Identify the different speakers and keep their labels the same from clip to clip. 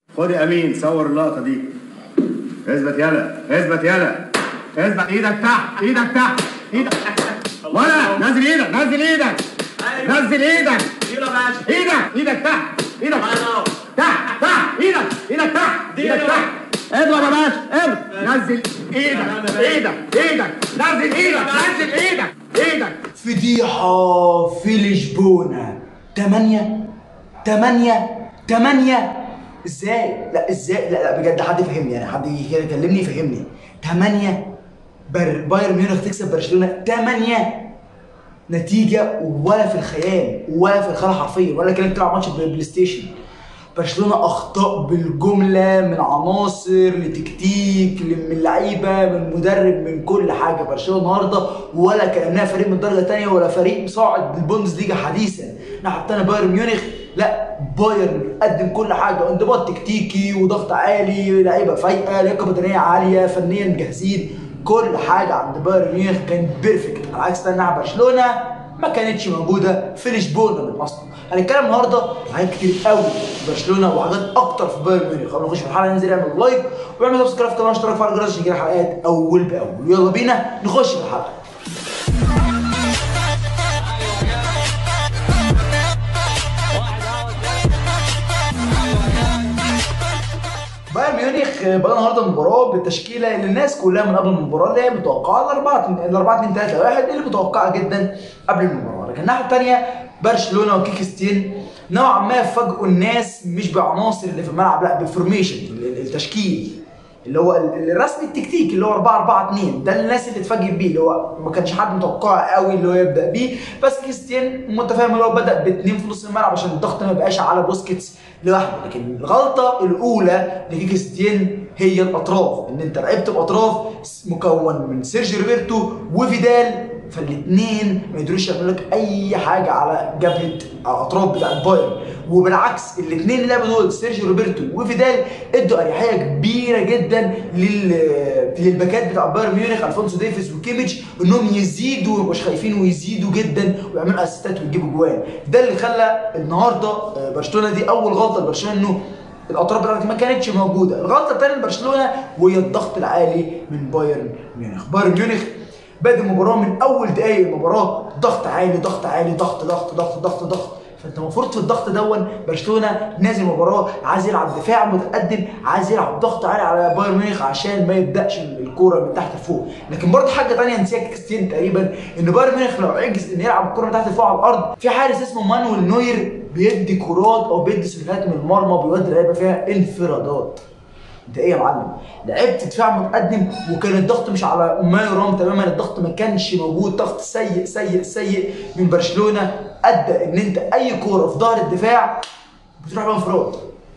Speaker 1: خد يا امين صور اللقطه دي اثبت يلا اثبت يلا اثبت ايدك تحت ايدك تحت ايدك ولا نزل ايدك نزل ايدك نزل ايدك
Speaker 2: ديله يا باشا
Speaker 1: ايدك ايدك تحت ايدك
Speaker 2: الله.
Speaker 1: تحت تحت ايدك ايدك تحت ايدك تحت اضرب يا باشا اضرب نزل ايدك ايدك ايدك نزل ايدك نزل ايدك ايدك
Speaker 3: فضيحة في لشبونة تمانية تمانية تمانية ازاي؟ لا ازاي؟ لا لا بجد حد يفهمني يعني حد يجي كده يكلمني يفهمني تمانية بر... بايرن ميونخ تكسب برشلونة تمانية نتيجة ولا في الخيال ولا في الخيال حرفيا ولا كانك تلعب ماتش بلاي ستيشن برشلونه اخطاء بالجمله من عناصر لتكتيك من لعيبه من مدرب من كل حاجه برشلونه النهارده ولا كانها فريق من درجه تانية ولا فريق صاعد للبوندسليجا حديثا الناحيه التانيه بايرن ميونخ لا بايرن قدم كل حاجه انضباط تكتيكي وضغط عالي لعيبه فايقه لياقه بدنيه عاليه فنيا جاهزين كل حاجه عند بايرن ميونخ كانت بيرفكت على عكس تاني برشلونه ما كانتش موجوده في لشبونه بالمصنع هنتكلم النهارده عن حاجات كتير قوي في برشلونه وحاجات اكتر في بايرن ميونخ قبل ما نخش في الحلقه ننزل نعمل لايك واعمل سبسكرايب في القناه واشترك في الجرس عشان يجيلك حلقات اول باول يلا بينا نخش في الحلقه بايرن ميونخ بدأ النهارده المباراه بالتشكيله اللي الناس كلها من قبل المباراه اللي هي متوقعه الاربعه الاربعه 2 3 1 اللي متوقعه جدا قبل المباراه لكن الناحيه الثانيه برشلونه وكيكستين نوعا ما فاجئوا الناس مش بعناصر اللي في الملعب لا بالفورميشن التشكيل اللي هو ال- الرسم التكتيكي اللي هو 4 4 2 ده الناس اللي اتفاجئت بيه اللي هو ما كانش حد متوقع قوي اللي هو يبدا بيه بس كريستيان متفاهم اللي هو بدا باثنين في نص الملعب عشان الضغط ما يبقاش على بوسكيتس لوحده لكن الغلطه الاولى لكريستيان هي الاطراف ان انت لعبت باطراف مكون من سيرجيو روبرتو وفيدال فالاثنين ما يقدروش يعملوا لك اي حاجه على جبهه على الاطراف بتاع بايرن وبالعكس الاثنين اللي لعبوا دول سيرجيو روبرتو وفيدال ادوا اريحيه كبيره جدا لل للباكات بتاع بايرن ميونخ الفونسو ديفيز وكيميتش انهم يزيدوا مش خايفين ويزيدوا جدا ويعملوا اسيستات ويجيبوا جوان ده اللي خلى النهارده آه، برشلونه دي اول غلطه لبرشلونه انه الاطراف بتاعتك ما كانتش موجوده الغلطه الثانيه لبرشلونه وهي الضغط العالي من بايرن ميونخ بايرن ميونخ بادئ المباراه من اول دقايق المباراه ضغط عالي ضغط عالي ضغط ضغط ضغط ضغط ضغط فانت المفروض في الضغط دون برشلونه نازل المباراه عايز يلعب دفاع متقدم عايز يلعب ضغط عالي على بايرن ميونخ عشان ما يبداش الكوره من تحت لفوق لكن برضه حاجه ثانيه نسيها كريستيان تقريبا ان بايرن ميونخ لو عجز ان يلعب الكوره من تحت لفوق على الارض في حارس اسمه مانويل نوير بيدي كرات او بيدي سلوكات من المرمى بيودي اللعيبه فيها انفرادات انت ايه يا معلم؟ لعبت دفاع متقدم وكان الضغط مش على ما يرام تماما الضغط ما كانش موجود ضغط سيء سيء سيء من برشلونه ادى ان انت اي كوره في ظهر الدفاع بتروح بقى انفراد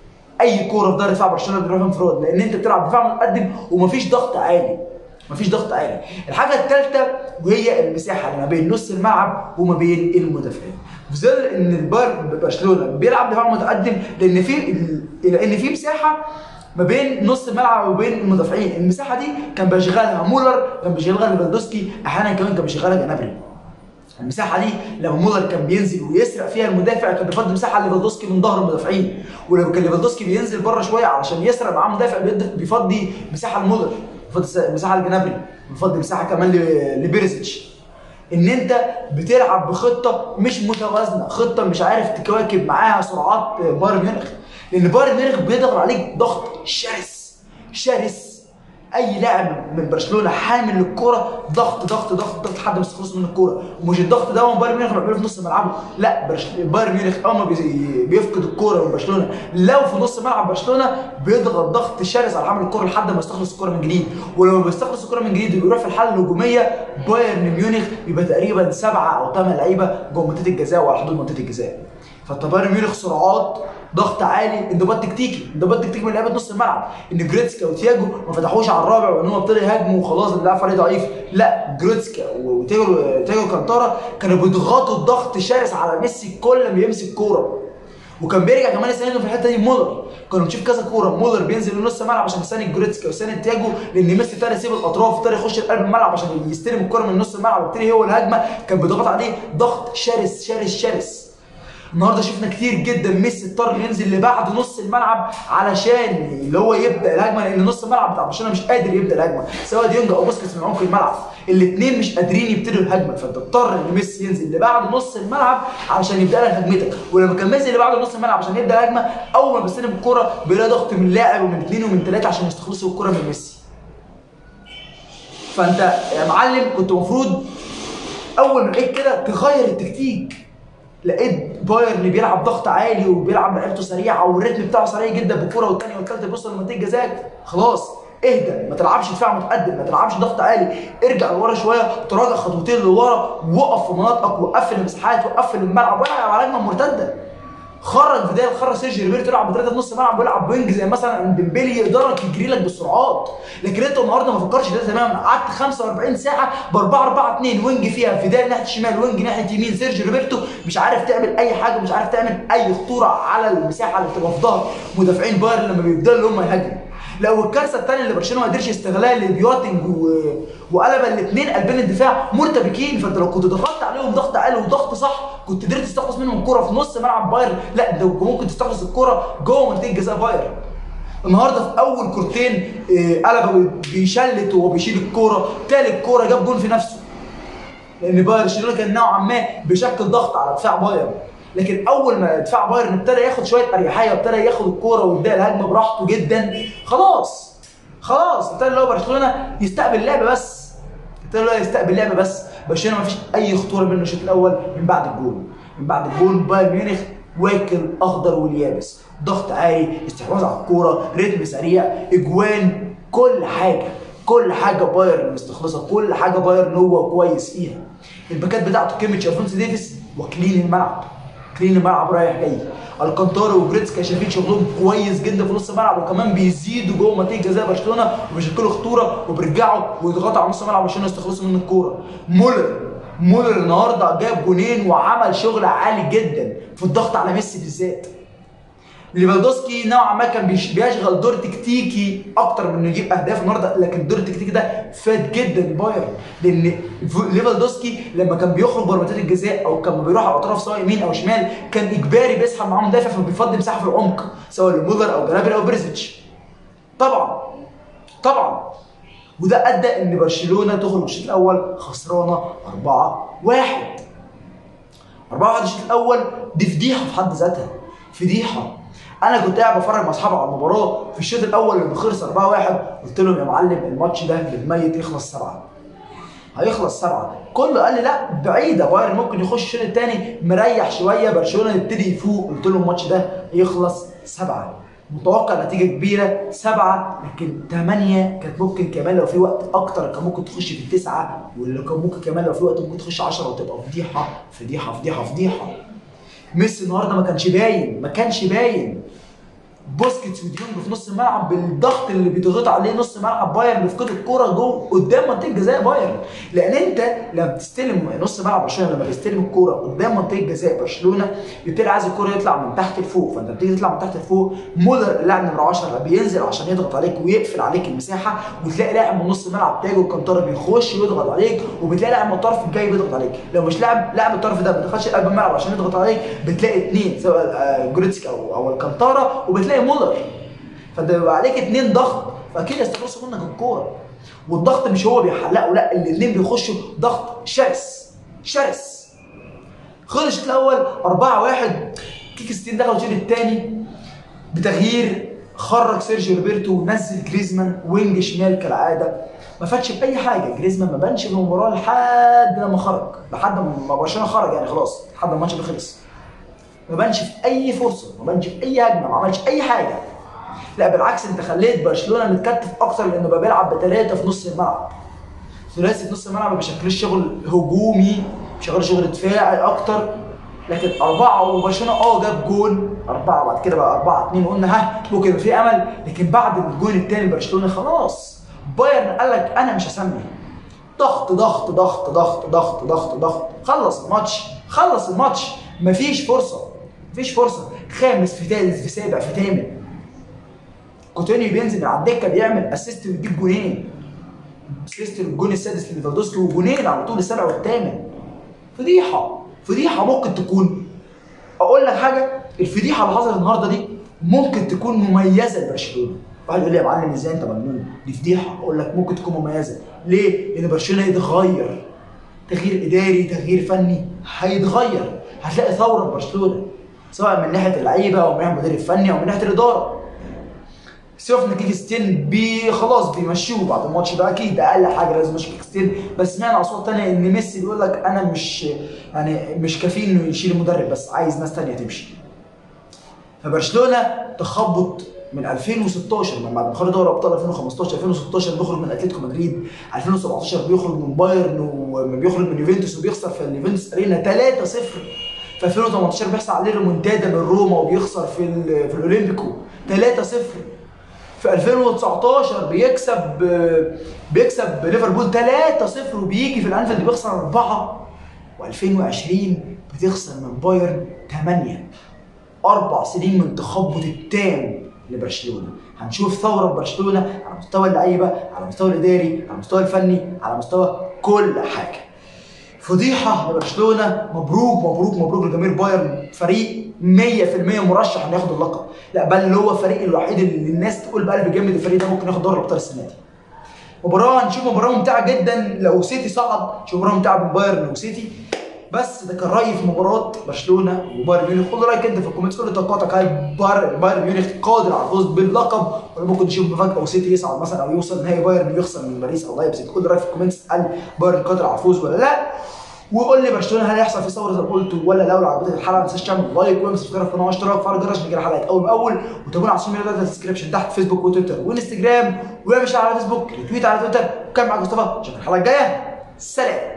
Speaker 3: اي كوره في ظهر دفاع برشلونه بتروح بقى انفراد لان انت بتلعب دفاع متقدم ومفيش ضغط عالي مفيش ضغط عالي الحاجه الثالثه وهي المساحه اللي ما بين نص الملعب وما بين المدافعين في ظل ان البار برشلونه بيلعب دفاع متقدم لان في لان في مساحه ما بين نص الملعب وبين المدافعين المساحه دي كان بيشغلها مولر كان بيشغلها ليفاندوسكي احيانا كمان كان بيشغلها جنابري المساحه دي لما مولر كان بينزل ويسرق فيها المدافع كان بيفضي مساحه ليفاندوسكي من ظهر المدافعين ولما كان ليفاندوسكي بينزل بره شويه علشان يسرق معاه مدافع بيد- بيفضي مساحه لمولر بيفضي مساحه لجنابري بيفضي مساحه كمان ل- لبيريزيتش ان انت بتلعب بخطه مش متوازنه خطه مش عارف تواكب معاها سرعات بايرن ميونخ لان بايرن ميونخ بيضغط عليك ضغط شرس شرس اي لاعب من برشلونه حامل للكوره ضغط ضغط ضغط ضغط لحد ما يستخلص من الكوره ومش الضغط ده هو بايرن ميونخ بيعمله في نص ملعبه لا برش... بايرن ميونخ اول ما بي- بيفقد الكوره من برشلونه لو في نص ملعب برشلونه بيضغط ضغط شرس على حامل الكوره لحد ما يستخلص الكوره من جديد ولما بيستخلص الكوره من جديد وبيروح في الحاله الهجوميه بايرن ميونخ بيبقى تقريبا سبعه او ثمان لعيبه جوه منطقه الجزاء وعلى حدود منطقه الجزاء فانت بايرن ميونخ سرعات ضغط عالي انضباط تكتيكي انضباط تكتيكي من لعيبه نص الملعب ان جريتسكا وتياجو ما فتحوش على الرابع وان هم ابتدوا يهاجموا وخلاص اللاعب فريق ضعيف لا جريتسكا وتياجو تياجو كانتارا كانوا بيضغطوا الضغط شرس على ميسي كل ما يمسك كوره وكان بيرجع كمان يساندهم في الحته دي مولر كنا بنشوف كذا كوره مولر بينزل لنص الملعب عشان يساند جريتسكا ويساند تياجو لان ميسي ابتدى يسيب الاطراف ابتدى يخش لقلب الملعب عشان يستلم الكوره من نص الملعب وابتدي هو الهجمه كان بيضغط عليه ضغط شرس شرس شرس النهارده شفنا كتير جدا ميسي اضطر ينزل لبعد نص الملعب علشان اللي هو يبدا الهجمه لان نص الملعب بتاع برشلونه مش قادر يبدا الهجمه سواء ديونج او بوسكيتس من عمق الملعب الاثنين مش قادرين يبتدوا الهجمه فانت اضطر ان ميسي ينزل لبعد نص الملعب علشان يبدا لك هجمتك ولما كان ميسي لبعد نص الملعب عشان يبدا الهجمه اول ما بيستلم الكوره بيلاقي ضغط من لاعب ومن اثنين ومن ثلاثه عشان يستخلصوا الكوره من ميسي فانت يا معلم كنت المفروض اول ما لقيت كده تغير التكتيك لقيت بايرن بيلعب ضغط عالي وبيلعب لعبته سريعه والريتم بتاعه سريع جدا بالكوره والثانيه والثالثه بيوصل لمنطقه جزاك خلاص اهدى ما تلعبش دفاع متقدم ما تلعبش ضغط عالي ارجع لورا شويه تراجع خطوتين لورا وقف في مناطقك وقفل المساحات وقفل الملعب والعب على هجمه مرتده خرج فيدال خرج سيرجيو ريبيرتو يلعب بثلاثه في نص الملعب ويلعب وينج زي مثلا ديمبلي يقدرك يجري لك بالسرعات لكن انت النهارده ما فكرش ده تماما قعدت 45 ساعه ب 4 4 2 وينج فيها فيدال ناحيه الشمال وينج ناحيه يمين سيرجيو ريبيرتو مش عارف تعمل اي حاجه مش عارف تعمل اي خطوره على المساحه اللي بتبقى في ظهر مدافعين بايرن لما بيبداوا اللي هم يهاجموا لو الكارثه الثانيه اللي برشلونه ما قدرش يستغلها لبيوتنج و... وقلب الاثنين قلبين الدفاع مرتبكين فانت لو كنت ضغطت عليهم ضغط عالي وضغط صح كنت قدرت تستخلص منهم الكوره في نص ملعب بايرن لا ده ممكن تستخلص الكوره جوه منطقه جزاء بايرن النهارده في اول كورتين آه، قلب بيشلت وهو بيشيل الكوره تالت كوره جاب جون في نفسه لان بايرن برشلونه كان نوعا ما بيشكل ضغط على دفاع بايرن لكن اول ما دفاع بايرن ابتدى ياخد شويه اريحيه وابتدى ياخد الكوره ويبدا الهجمه براحته جدا خلاص خلاص ابتدى اللي هو برشلونه يستقبل اللعب بس ابتدى اللي هو يستقبل اللعب بس برشلونه ما فيش اي خطوره منه الشوط الاول من بعد الجول من بعد الجول بايرن ميونخ واكل اخضر واليابس ضغط عالي استحواذ على الكوره رتم سريع اجوان كل حاجه كل حاجه بايرن مستخلصها كل حاجه بايرن هو كويس فيها الباكات بتاعته كيميتش الفونسو ديفيس واكلين الملعب كلين الملعب رايح جاي الكانتارو وجريتسكا شايفين شغلهم كويس جدا في نص الملعب وكمان بيزيدوا جوه منطقه جزاء برشلونه وبيشكلوا خطوره وبيرجعوا ويضغطوا على نص الملعب عشان يستخلصوا من الكوره مولر مولر النهارده جاب جونين وعمل شغل عالي جدا في الضغط على ميسي بالذات ليفاندوسكي نوعا ما كان بيش- بيشغل دور تكتيكي اكتر من انه يجيب اهداف النهارده لكن الدور التكتيكي ده فاد جدا بايرن لان ف- ليفاندوسكي لما كان بيخرج بره منطقه الجزاء او كان بيروح على الاطراف سواء يمين او شمال كان اجباري بيسحب معاه مدافع فبيفضي مساحه في العمق سواء لمولر او جنابري او بريزيتش طبعا طبعا وده ادى ان برشلونه تخرج الشوط الاول خسرانه 4 1 4 1 الشوط الاول دي فضيحه في حد ذاتها فضيحه انا كنت قاعد بتفرج مع اصحابي على المباراه في الشوط الاول لما خلص 4 1 قلت لهم يا معلم الماتش ده بالميت يخلص سبعه هيخلص سبعه كله قال لي لا بعيده بايرن ممكن يخش الشوط الثاني مريح شويه برشلونه يبتدي يفوق قلت لهم الماتش ده يخلص سبعه متوقع نتيجه كبيره سبعه لكن ثمانيه كانت ممكن كمان لو في وقت اكتر كان ممكن تخش في التسعه واللي كان ممكن كمان لو في وقت ممكن تخش 10 وتبقى فضيحه فضيحه فضيحه فضيحه ميسي النهارده ما كانش باين ما كانش باين بوسكيتس وديونج في نص الملعب بالضغط اللي بيضغط عليه نص ملعب بايرن بيفقد الكوره جوه قدام منطقه جزاء بايرن لان انت لما بتستلم نص ملعب برشلونه لما بيستلم الكوره قدام منطقه جزاء برشلونه بيبتدي عايز الكوره يطلع من تحت لفوق فانت بتيجي تطلع من تحت لفوق مولر اللاعب نمره 10 بينزل عشان يضغط عليك ويقفل عليك المساحه وتلاقي لاعب من نص الملعب تاجو كانتارا بيخش ويضغط عليك وبتلاقي لاعب من الطرف الجاي بيضغط عليك لو مش لاعب لاعب الطرف ده ما دخلش قلب الملعب عشان يضغط عليك بتلاقي اثنين سواء آه، جوريتسكا او او الكانتارا وبتلاقي مولر فانت بيبقى عليك اتنين ضغط فاكيد يستخلصوا منك الكوره والضغط مش هو بيحلقه لا الاثنين بيخشوا ضغط شرس شرس خلص الشوط الاول 4 1 كيك ستين دخل الشوط الثاني بتغيير خرج سيرجيو روبرتو ونزل جريزمان وينج شمال كالعاده ما فاتش باي حاجه جريزمان ما بانش في المباراه لحد لما خرج لحد ما برشلونه خرج يعني خلاص لحد ما الماتش بيخلص ما بانش في اي فرصه ما بانش في اي هجمه ما عملش اي حاجه لا بالعكس انت خليت برشلونه متكتف اكتر لانه بقى بيلعب بثلاثه في نص الملعب ثلاثي في نص الملعب ما بيشكلش شغل هجومي بيشغل شغل دفاعي اكتر لكن أربعة وبرشلونة اه جاب جون أربعة بعد كده بقى أربعة اتنين وقلنا ها ممكن يبقى في أمل لكن بعد الجون التاني برشلونة خلاص بايرن قال لك أنا مش هسمي ضغط ضغط ضغط ضغط ضغط ضغط ضغط خلص الماتش خلص الماتش مفيش فرصة مفيش فرصة خامس في ثالث في سابع في ثامن كوتينيو بينزل من على الدكة بيعمل اسيست ويجيب جونين اسيست الجون السادس لليفاندوسكي وجونين على طول السابع والثامن فضيحة فضيحة ممكن تكون اقول لك حاجه الفضيحه اللي حصلت النهارده دي ممكن تكون مميزه لبرشلونه واحد يقول لي يا معلم ازاي انت مجنون دي فضيحه اقول لك ممكن تكون مميزه ليه لان برشلونه يتغير تغيير اداري تغيير فني هيتغير هتلاقي ثوره في برشلونه سواء من ناحيه اللعيبه او من ناحيه المدير الفني او من ناحيه الاداره شفنا كيكستين بي خلاص بيمشوه بعد الماتش ده اكيد اقل حاجه لازم يمشي كيكستين بس سمعنا اصوات تانية ان ميسي بيقول لك انا مش يعني مش كفيل انه يشيل المدرب بس عايز ناس تانية تمشي فبرشلونه تخبط من 2016 من بعد ما خرج دوري ابطال 2015 2016 بيخرج من اتلتيكو مدريد 2017 بيخرج من بايرن وبيخرج من يوفنتوس وبيخسر في اليوفنتوس ارينا 3-0 في 2018 بيحصل عليه ريمونتادا من روما وبيخسر في ال- في الاولمبيكو 3-0 في 2019 بيكسب بيكسب ليفربول 3-0 وبيجي في الانفيلد بيخسر 4 و2020 بتخسر من بايرن 8 اربع سنين من تخبط التام لبرشلونه هنشوف ثوره في برشلونه على مستوى اللعيبه على مستوى الاداري على المستوى الفني على مستوى كل حاجه فضيحه لبرشلونه مبروك مبروك مبروك لجماهير بايرن فريق 100% مرشح انه ياخد اللقب لا بل هو الفريق الوحيد اللي الناس تقول بقلب جامد الفريق ده ممكن ياخد دوري الابطال السنه دي مباراه هنشوف مباراه ممتعه جدا لو سيتي صعد نشوف مباراه ممتعه بين بايرن وسيتي بس ده كان رايي في مباراه برشلونه وبايرن ميونخ خد رايك انت في الكومنتس قول لي توقعاتك هل بايرن بايرن ميونخ قادر على الفوز باللقب ولا ممكن نشوف مفاجاه وسيتي يصعد مثلا او يوصل نهائي بايرن ويخسر من باريس او لايبزيج قول لي رايك في الكومنتس هل بايرن قادر على الفوز ولا لا وقول لي برشلونه هل هيحصل في ثوره زي ما قلت ولا لا ولو عجبتك الحلقه ما تنساش تعمل لايك واعمل سبسكرايب في القناه واشتراك وفعل الجرس عشان يجيلك حلقات اول باول وتابعونا على السوشيال ميديا في الديسكربشن تحت فيسبوك وتويتر وانستجرام واعمل شير على فيسبوك ريتويت على تويتر وكان معاك مصطفى اشوفك الحلقه الجايه سلام